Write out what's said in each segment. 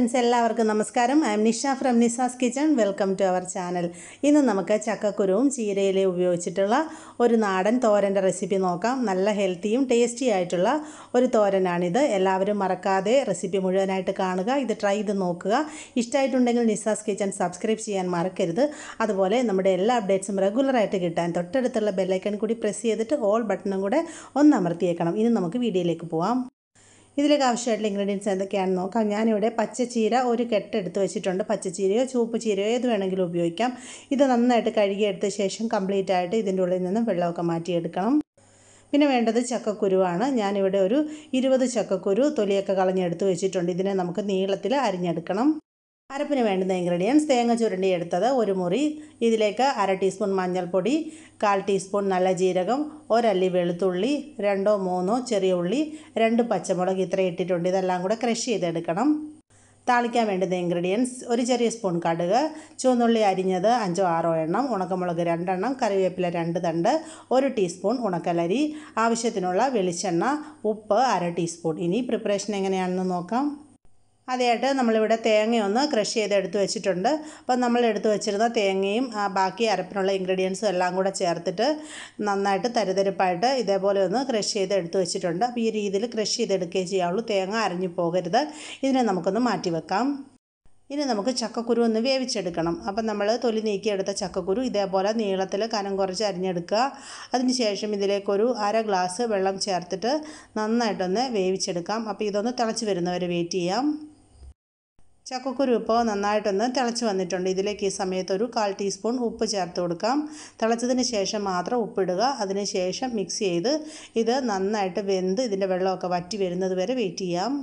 friends എല്ലാവർക്കും നമസ്കാരം I'm Nisha from Nisa's kitchen welcome to our channel ഇന്ന് നമുക്ക് ചക്കക്കുരുവും ചീരയിലയും ഉപയോഗിച്ചിട്ടുള്ള ഒരു നാടൻ തോരൻ്റെ റെസിപ്പി നോക്കാം നല്ല ഹെൽത്തിയും ടേസ്റ്റി ആയിട്ടുള്ള ഒരു തോരനാണിത് എല്ലാവരും മറക്കാതെ റെസിപ്പി മുഴുവനായിട്ട് കാണുക ഇത് ട്രൈ ചെയ്ത് നോക്കുക ഇഷ്ടമായിട്ടുണ്ടെങ്കിൽ നിസാസ് കിച്ചൺ സബ്സ്ക്രൈബ് ചെയ്യാൻ മറക്കരുത് അതുപോലെ നമ്മുടെ എല്ലാ അപ്ഡേറ്റ്സും റെഗുലറായിട്ട് കിട്ടാൻ തൊട്ടടുത്തുള്ള ബെല്ലൈക്കൺ കൂടി പ്രസ് ചെയ്തിട്ട് ഓൾ ബട്ടണും കൂടെ ഒന്ന് അമർത്തിയേക്കണം ഇനി നമുക്ക് വീഡിയോയിലേക്ക് പോവാം ഇതിലേക്ക് ആവശ്യമായിട്ടുള്ള ഇൻഗ്രീഡിയൻസ് എന്തൊക്കെയാണെന്ന് നോക്കാം ഞാനിവിടെ പച്ചച്ചീര ഒരു കെട്ട് എടുത്ത് വെച്ചിട്ടുണ്ട് പച്ചച്ചീരയോ ചുവപ്പ് ചീരയോ ഏത് വേണമെങ്കിലും ഉപയോഗിക്കാം ഇത് നന്നായിട്ട് കഴുകിയെടുത്ത ശേഷം കംപ്ലീറ്റ് ആയിട്ട് ഇതിൻ്റെ ഉള്ളിൽ നിന്ന് വെള്ളമൊക്കെ മാറ്റിയെടുക്കണം പിന്നെ വേണ്ടത് ചക്കക്കുരുവാണ് ഞാനിവിടെ ഒരു ഇരുപത് ചക്കക്കുരു തൊലിയൊക്കെ കളഞ്ഞെടുത്ത് വെച്ചിട്ടുണ്ട് ഇതിനെ നമുക്ക് നീളത്തിൽ അരിഞ്ഞെടുക്കണം അരപ്പിന് വേണ്ടുന്ന ഇൻഗ്രീഡിയൻസ് തേങ്ങ ചുരണ്ടി എടുത്തത് ഒരു മുറി ഇതിലേക്ക് അര ടീസ്പൂൺ മഞ്ഞൾപ്പൊടി കാൽ ടീസ്പൂൺ നല്ല ജീരകം ഒരല്ലി വെളുത്തുള്ളി രണ്ടോ മൂന്നോ ചെറിയ ഉള്ളി രണ്ട് പച്ചമുളക് ഇത്ര ഇട്ടിട്ടുണ്ട് ഇതെല്ലാം കൂടെ ക്രഷ് ചെയ്തെടുക്കണം താളിക്കാൻ വേണ്ടുന്ന ഇൻഗ്രീഡിയൻസ് ഒരു ചെറിയ സ്പൂൺ കടുക് ചുവന്നുള്ളി അരിഞ്ഞത് അഞ്ചോ ആറോ എണ്ണം ഉണക്കമുളക് രണ്ടെണ്ണം കറിവേപ്പില രണ്ട് തണ്ട് ഒരു ടീസ്പൂൺ ഉണക്കലരി ആവശ്യത്തിനുള്ള വെളിച്ചെണ്ണ ഉപ്പ് അര ടീസ്പൂൺ ഇനി പ്രിപ്പറേഷൻ എങ്ങനെയാണെന്ന് നോക്കാം ആദ്യമായിട്ട് നമ്മളിവിടെ തേങ്ങയൊന്ന് ക്രഷ് ചെയ്ത് എടുത്ത് വെച്ചിട്ടുണ്ട് അപ്പോൾ നമ്മൾ എടുത്ത് വെച്ചിരുന്ന തേങ്ങയും ആ ബാക്കി അരപ്പിനുള്ള ഇൻഗ്രീഡിയൻസും എല്ലാം കൂടെ ചേർത്തിട്ട് നന്നായിട്ട് തരിതരിപ്പായിട്ട് ഇതേപോലെ ഒന്ന് ക്രഷ് ചെയ്ത് എടുത്ത് വെച്ചിട്ടുണ്ട് അപ്പോൾ ഈ രീതിയിൽ ക്രഷ് ചെയ്തെടുക്കുകയും ചെയ്യാവുള്ളൂ തേങ്ങ അരഞ്ഞു പോകരുത് ഇതിനെ നമുക്കൊന്ന് മാറ്റി വെക്കാം ഇനി നമുക്ക് ചക്കക്കുരു ഒന്ന് വേവിച്ചെടുക്കണം അപ്പം നമ്മൾ തൊലി നീക്കിയെടുത്ത ചക്കക്കുരു ഇതേപോലെ നീളത്തിൽ കനം കുറച്ച് അരിഞ്ഞെടുക്കുക അതിനുശേഷം ഇതിലേക്കൊരു അര ഗ്ലാസ് വെള്ളം ചേർത്തിട്ട് നന്നായിട്ടൊന്ന് വേവിച്ചെടുക്കാം അപ്പോൾ ഇതൊന്ന് തിളച്ച് വരുന്നവരെ വെയിറ്റ് ചെയ്യാം ചക്കക്കുരു ഇപ്പോൾ നന്നായിട്ടൊന്ന് തിളച്ച് വന്നിട്ടുണ്ട് ഇതിലേക്ക് ഈ സമയത്ത് ഒരു കാൽ ടീസ്പൂൺ ഉപ്പ് ചേർത്ത് കൊടുക്കാം തിളച്ചതിന് ശേഷം മാത്രം ഉപ്പിടുക അതിന് ശേഷം മിക്സ് ചെയ്ത് ഇത് നന്നായിട്ട് വെന്ത് ഇതിൻ്റെ വെള്ളമൊക്കെ വറ്റി വരുന്നത് വരെ വെയിറ്റ് ചെയ്യാം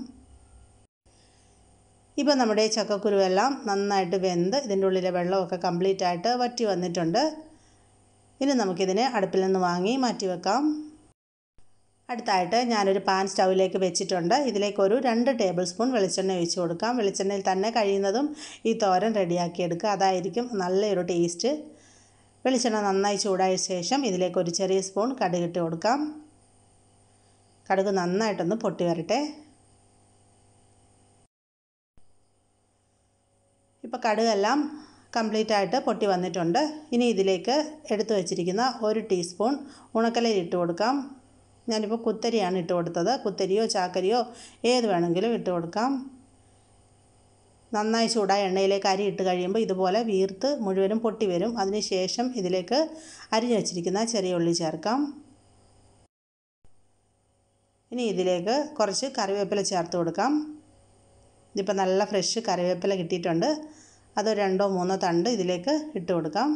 ഇപ്പോൾ നമ്മുടെ ചക്കക്കുരു എല്ലാം നന്നായിട്ട് വെന്ത് ഇതിൻ്റെ ഉള്ളിലെ വെള്ളമൊക്കെ കംപ്ലീറ്റ് ആയിട്ട് വറ്റി വന്നിട്ടുണ്ട് ഇനി നമുക്കിതിനെ അടുപ്പിൽ നിന്ന് വാങ്ങി മാറ്റി വെക്കാം അടുത്തായിട്ട് ഞാനൊരു പാൻ സ്റ്റൗവിലേക്ക് വെച്ചിട്ടുണ്ട് ഇതിലേക്ക് ഒരു രണ്ട് ടേബിൾ സ്പൂൺ വെളിച്ചെണ്ണ ഒഴിച്ച് കൊടുക്കാം വെളിച്ചെണ്ണയിൽ തന്നെ കഴിയുന്നതും ഈ തോരൻ റെഡിയാക്കി എടുക്കുക അതായിരിക്കും നല്ലൊരു ടേസ്റ്റ് വെളിച്ചെണ്ണ നന്നായി ചൂടായ ശേഷം ഇതിലേക്ക് ഒരു ചെറിയ സ്പൂൺ കടുക് ഇട്ട് കൊടുക്കാം കടുക് നന്നായിട്ടൊന്ന് പൊട്ടി വരട്ടെ ഇപ്പോൾ കടുകെല്ലാം കംപ്ലീറ്റ് ആയിട്ട് പൊട്ടി വന്നിട്ടുണ്ട് ഇനി ഇതിലേക്ക് എടുത്തു വച്ചിരിക്കുന്ന ഒരു ടീസ്പൂൺ ഉണക്കലരി ഇട്ട് കൊടുക്കാം ഞാനിപ്പോൾ കുത്തരിയാണ് ഇട്ട് കൊടുത്തത് കുത്തരിയോ ചാക്കരിയോ ഏത് വേണമെങ്കിലും ഇട്ട് കൊടുക്കാം നന്നായി ചൂടായ എണ്ണയിലേക്ക് അരി ഇട്ട് കഴിയുമ്പോൾ ഇതുപോലെ വീർത്ത് മുഴുവനും പൊട്ടി വരും അതിനുശേഷം ഇതിലേക്ക് അരിഞ്ഞു വച്ചിരിക്കുന്ന ചെറിയ ഉള്ളി ചേർക്കാം ഇനി ഇതിലേക്ക് കുറച്ച് കറിവേപ്പില ചേർത്ത് കൊടുക്കാം ഇതിപ്പോൾ നല്ല ഫ്രഷ് കറിവേപ്പില കിട്ടിയിട്ടുണ്ട് അത് രണ്ടോ മൂന്നോ തണ്ട് ഇതിലേക്ക് ഇട്ട് കൊടുക്കാം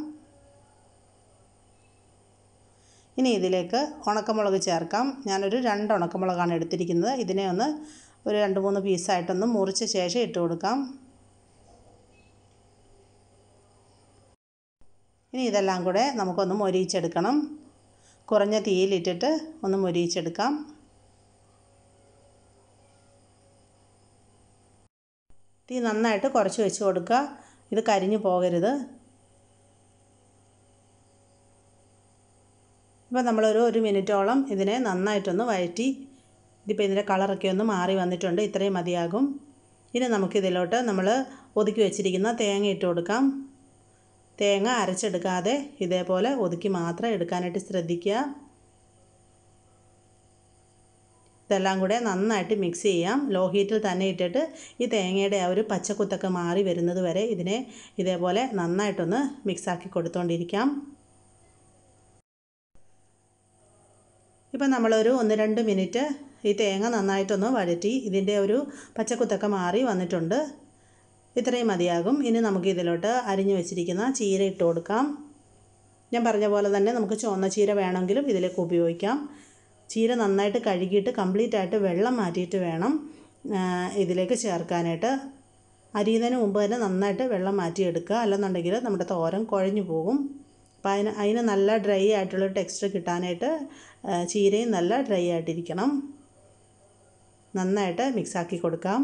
ഇനി ഇതിലേക്ക് ഉണക്കമുളക് ചേർക്കാം ഞാനൊരു രണ്ട് ഉണക്കമുളകാണ് എടുത്തിരിക്കുന്നത് ഇതിനെ ഒന്ന് ഒരു രണ്ട് മൂന്ന് പീസായിട്ടൊന്ന് മുറിച്ച ശേഷം ഇട്ട് കൊടുക്കാം ഇനി ഇതെല്ലാം കൂടെ നമുക്കൊന്ന് മൊരിയിച്ചെടുക്കണം കുറഞ്ഞ തീയിലിട്ടിട്ട് ഒന്ന് മൊരിയിച്ചെടുക്കാം തീ നന്നായിട്ട് കുറച്ച് വെച്ച് കൊടുക്കുക ഇത് കരിഞ്ഞു പോകരുത് ഇപ്പോൾ നമ്മളൊരു ഒരു മിനിറ്റോളം ഇതിനെ നന്നായിട്ടൊന്ന് വഴറ്റി ഇതിപ്പോൾ ഇതിൻ്റെ കളറൊക്കെ ഒന്ന് മാറി വന്നിട്ടുണ്ട് ഇത്രയും മതിയാകും ഇനി നമുക്കിതിലോട്ട് നമ്മൾ ഒതുക്കി വെച്ചിരിക്കുന്ന തേങ്ങ ഇട്ട് കൊടുക്കാം തേങ്ങ അരച്ചെടുക്കാതെ ഇതേപോലെ ഒതുക്കി മാത്രം എടുക്കാനായിട്ട് ശ്രദ്ധിക്കുക ഇതെല്ലാം കൂടെ നന്നായിട്ട് മിക്സ് ചെയ്യാം ലോ ഹീറ്റിൽ തന്നെ ഇട്ടിട്ട് ഈ തേങ്ങയുടെ ആ ഒരു പച്ചക്കുത്തൊക്കെ മാറി വരുന്നത് വരെ ഇതിനെ ഇതേപോലെ നന്നായിട്ടൊന്ന് മിക്സാക്കി കൊടുത്തുകൊണ്ടിരിക്കാം ഇപ്പം നമ്മളൊരു ഒന്ന് രണ്ട് മിനിറ്റ് ഈ തേങ്ങ നന്നായിട്ടൊന്ന് വഴറ്റി ഇതിൻ്റെ ഒരു പച്ചക്കുത്തൊക്കെ മാറി വന്നിട്ടുണ്ട് ഇത്രയും മതിയാകും ഇനി നമുക്ക് ഇതിലോട്ട് അരിഞ്ഞു വെച്ചിരിക്കുന്ന ചീര ഇട്ട് കൊടുക്കാം ഞാൻ പറഞ്ഞ പോലെ തന്നെ നമുക്ക് ചുവന്ന ചീര വേണമെങ്കിലും ഇതിലേക്ക് ഉപയോഗിക്കാം ചീര നന്നായിട്ട് കഴുകിയിട്ട് കംപ്ലീറ്റ് ആയിട്ട് വെള്ളം മാറ്റിയിട്ട് വേണം ഇതിലേക്ക് ചേർക്കാനായിട്ട് അരിയുന്നതിന് മുമ്പ് തന്നെ നന്നായിട്ട് വെള്ളം മാറ്റിയെടുക്കുക അല്ലെന്നുണ്ടെങ്കിൽ നമ്മുടെ തോരൻ കുഴഞ്ഞു പോകും അപ്പം അതിന് അതിന് നല്ല ഡ്രൈ ആയിട്ടുള്ള ടെക്സ്ചർ കിട്ടാനായിട്ട് ചീരയും നല്ല ഡ്രൈ ആയിട്ടിരിക്കണം നന്നായിട്ട് മിക്സാക്കി കൊടുക്കാം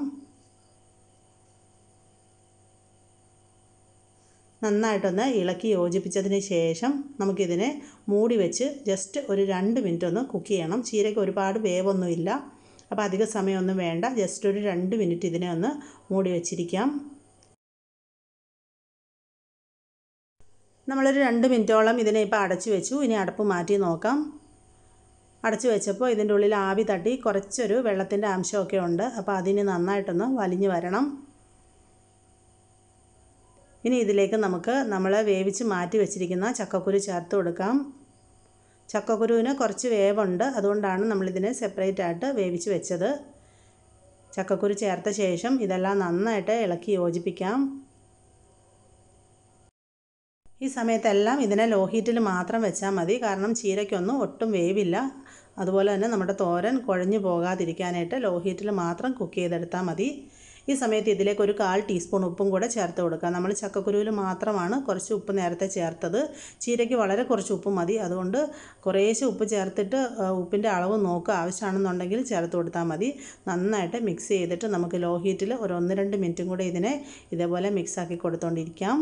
നന്നായിട്ടൊന്ന് ഇളക്കി യോജിപ്പിച്ചതിന് ശേഷം നമുക്കിതിനെ മൂടി വെച്ച് ജസ്റ്റ് ഒരു രണ്ട് മിനിറ്റ് ഒന്ന് കുക്ക് ചെയ്യണം ചീരയ്ക്ക് ഒരുപാട് വേവൊന്നുമില്ല അപ്പോൾ അധിക സമയമൊന്നും വേണ്ട ജസ്റ്റ് ഒരു രണ്ട് മിനിറ്റ് ഇതിനെ ഒന്ന് മൂടി വെച്ചിരിക്കാം നമ്മളൊരു രണ്ട് മിനിറ്റോളം ഇതിനെ ഇപ്പോൾ അടച്ചു വെച്ചു ഇനി അടപ്പ് മാറ്റി നോക്കാം അടച്ചു വെച്ചപ്പോൾ ഇതിൻ്റെ ഉള്ളിൽ ആവി തട്ടി കുറച്ചൊരു വെള്ളത്തിൻ്റെ അംശമൊക്കെ ഉണ്ട് അപ്പോൾ അതിന് നന്നായിട്ടൊന്ന് വലിഞ്ഞു വരണം ഇനി ഇതിലേക്ക് നമുക്ക് നമ്മൾ വേവിച്ച് മാറ്റി വെച്ചിരിക്കുന്ന ചക്കക്കുരു ചേർത്ത് കൊടുക്കാം ചക്കക്കുരുവിന് കുറച്ച് വേവുണ്ട് അതുകൊണ്ടാണ് നമ്മളിതിനെ സെപ്പറേറ്റ് ആയിട്ട് വേവിച്ച് വെച്ചത് ചക്കക്കുരു ചേർത്ത ശേഷം ഇതെല്ലാം നന്നായിട്ട് ഇളക്കി യോജിപ്പിക്കാം ഈ സമയത്തെല്ലാം ഇതിനെ ലോ ഹീറ്റിൽ മാത്രം വെച്ചാൽ മതി കാരണം ചീരയ്ക്കൊന്നും ഒട്ടും വേവില്ല അതുപോലെ തന്നെ നമ്മുടെ തോരൻ കുഴഞ്ഞു പോകാതിരിക്കാനായിട്ട് ലോ ഹീറ്റിൽ മാത്രം കുക്ക് ചെയ്തെടുത്താൽ മതി ഈ സമയത്ത് ഇതിലേക്ക് ഒരു കാൽ ടീസ്പൂൺ ഉപ്പും കൂടെ ചേർത്ത് കൊടുക്കുക നമ്മൾ ചക്കക്കുരുവിൽ മാത്രമാണ് കുറച്ച് ഉപ്പ് നേരത്തെ ചേർത്തത് ചീരയ്ക്ക് വളരെ കുറച്ച് ഉപ്പ് മതി അതുകൊണ്ട് കുറേശ്ശെ ഉപ്പ് ചേർത്തിട്ട് ഉപ്പിൻ്റെ അളവ് നോക്കുക ആവശ്യമാണെന്നുണ്ടെങ്കിൽ ചേർത്ത് കൊടുത്താൽ മതി നന്നായിട്ട് മിക്സ് ചെയ്തിട്ട് നമുക്ക് ലോ ഹീറ്റിൽ ഒരു ഒന്ന് രണ്ട് മിനിറ്റും കൂടെ ഇതിനെ ഇതേപോലെ മിക്സാക്കി കൊടുത്തുകൊണ്ടിരിക്കാം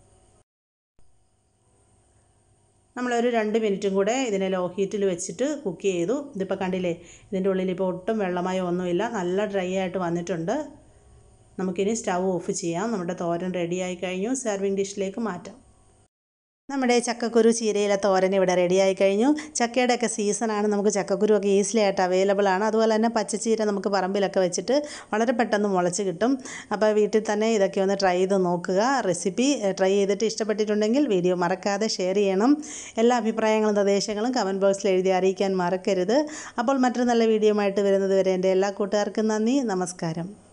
നമ്മളൊരു രണ്ട് മിനിറ്റും കൂടെ ഇതിനെ ലോ ഹീറ്റിൽ വെച്ചിട്ട് കുക്ക് ചെയ്തു ഇതിപ്പോൾ കണ്ടില്ലേ ഇതിൻ്റെ ഉള്ളിൽ ഇപ്പോൾ ഒട്ടും വെള്ളമയോ ഒന്നുമില്ല നല്ല ഡ്രൈ ആയിട്ട് വന്നിട്ടുണ്ട് നമുക്കിനി സ്റ്റൗ ഓഫ് ചെയ്യാം നമ്മുടെ തോരൻ റെഡിയായി കഴിഞ്ഞു സെർവിങ് ഡിഷിലേക്ക് മാറ്റാം നമ്മുടെ ചക്കക്കുരു ചീരയിലെ തോരൻ ഇവിടെ റെഡിയായി കഴിഞ്ഞു ചക്കയുടെയൊക്കെ സീസണാണ് നമുക്ക് ചക്കക്കുരു ഒക്കെ ഈസിലി ആയിട്ട് അവൈലബിൾ ആണ് അതുപോലെ തന്നെ പച്ചച്ചീര നമുക്ക് പറമ്പിലൊക്കെ വെച്ചിട്ട് വളരെ പെട്ടെന്ന് മുളച്ച് കിട്ടും അപ്പോൾ വീട്ടിൽ തന്നെ ഇതൊക്കെ ഒന്ന് ട്രൈ ചെയ്ത് നോക്കുക റെസിപ്പി ട്രൈ ചെയ്തിട്ട് ഇഷ്ടപ്പെട്ടിട്ടുണ്ടെങ്കിൽ വീഡിയോ മറക്കാതെ ഷെയർ ചെയ്യണം എല്ലാ അഭിപ്രായങ്ങളും നിർദ്ദേശങ്ങളും കമൻറ്റ് ബോക്സിൽ എഴുതി അറിയിക്കാൻ മറക്കരുത് അപ്പോൾ മറ്റൊരു നല്ല വീഡിയോ ആയിട്ട് വരുന്നത് വരെ എൻ്റെ എല്ലാ കൂട്ടുകാർക്കും നന്ദി നമസ്കാരം